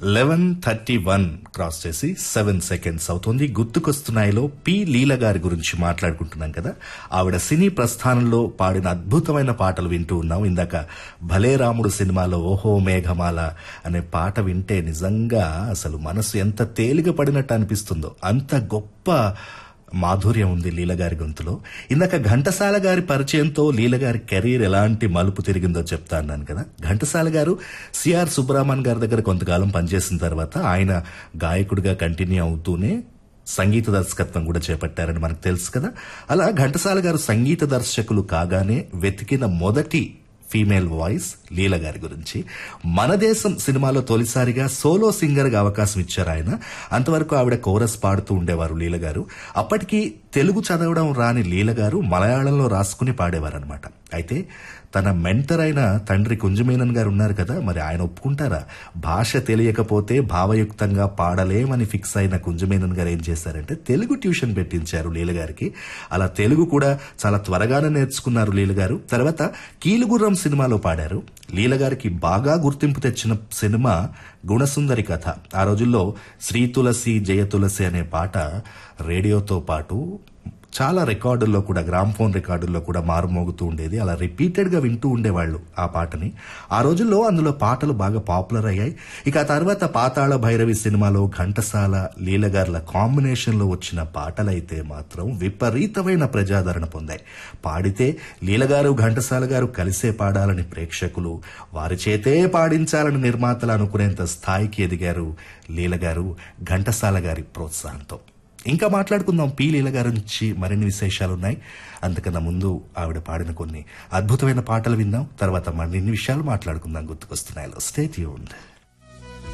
eleven thirty one cross చేసి seven seconds అవుతుంది గుర్తుకొస్తున్నాయిలో పి లీల గారి గురించి మాట్లాడుకుంటున్నాం కదా ఆవిడ సినీ ప్రస్థానంలో పాడిన అద్భుతమైన పాటలు వింటూ ఉన్నాం ఇందాక భలే రాముడు సినిమాలో ఓహో మేఘమాల అనే పాట వింటే నిజంగా అసలు మనసు ఎంత తేలిక పడినట్టు అనిపిస్తుందో అంత గొప్ప మాధుర్యం ఉంది లీల గారి గొంతులో ఇందాక ఘంటసాల గారి పరిచయంతో లీల గారి కెరీర్ ఎలాంటి మలుపు తిరిగిందో చెప్తా అన్నాను కదా ఘంటసాల గారు సిఆర్ సుబ్రహ్మణ్యం గారి దగ్గర కొంతకాలం పనిచేసిన తర్వాత ఆయన గాయకుడిగా కంటిన్యూ అవుతూనే సంగీత దర్శకత్వం కూడా చేపట్టారని మనకు తెలుసు కదా అలా ఘంటసాల గారు సంగీత దర్శకులు కాగానే వెతికిన మొదటి ఫీమేల్ వాయిస్ లీల గారి గురించి మన దేశం సినిమాలో తొలిసారిగా సోలో సింగర్ గా అవకాశం ఇచ్చారు ఆయన అంతవరకు ఆవిడ కోరస్ పాడుతూ ఉండేవారు లీల గారు అప్పటికి తెలుగు చదవడం రాని లీల గారు మలయాళంలో రాసుకుని పాడేవారు అనమాట అయితే తన మెంటర్ అయిన తండ్రి కుంజమేనన్ గారు ఉన్నారు కదా మరి ఆయన ఒప్పుకుంటారా భాష తెలియకపోతే భావయుక్తంగా పాడలేమని ఫిక్స్ అయిన కుంజమేనన్ గారు ఏం చేశారంటే తెలుగు ట్యూషన్ పెట్టించారు లీల గారికి అలా తెలుగు కూడా చాలా త్వరగానే నేర్చుకున్నారు లీల గారు తర్వాత కీలుగుర్రం సినిమాలో పాడారు లీల గారికి బాగా గుర్తింపు తెచ్చిన సినిమా గుణసుందరి కథ ఆ రోజుల్లో శ్రీ తులసి జయ తులసి అనే పాట రేడియోతో పాటు చాలా రికార్డుల్లో కూడా గ్రామ్ ఫోన్ రికార్డుల్లో కూడా మారుమోగుతూ ఉండేది అలా రిపీటెడ్ గా వింటూ ఉండేవాళ్ళు ఆ పాటని ఆ రోజుల్లో అందులో పాటలు బాగా పాపులర్ అయ్యాయి ఇక ఆ తర్వాత పాతాళ భైరవి సినిమాలో ఘంటసాల లీలగార్ల కాంబినేషన్ లో వచ్చిన పాటలైతే మాత్రం విపరీతమైన ప్రజాదరణ పొందాయి పాడితే లీలగారు ఘంటసాల గారు కలిసే పాడాలని ప్రేక్షకులు వారి చేతే పాడించాలని నిర్మాతలు అనుకునేంత స్థాయికి ఎదిగారు లీలగారు ఘంటసాల గారి ప్రోత్సాహంతో ఇంకా మాట్లాడుకుందాం పి లీల గారి నుంచి మరిన్ని విశేషాలు ఉన్నాయి అంతకన్నా ముందు ఆవిడ పాడిన కొన్ని అద్భుతమైన పాటలు విందాం తర్వాత మరిన్ని విషయాలు మాట్లాడుకుందాం గుర్తుకొస్తున్నాయి స్టేట్ యూన్డ్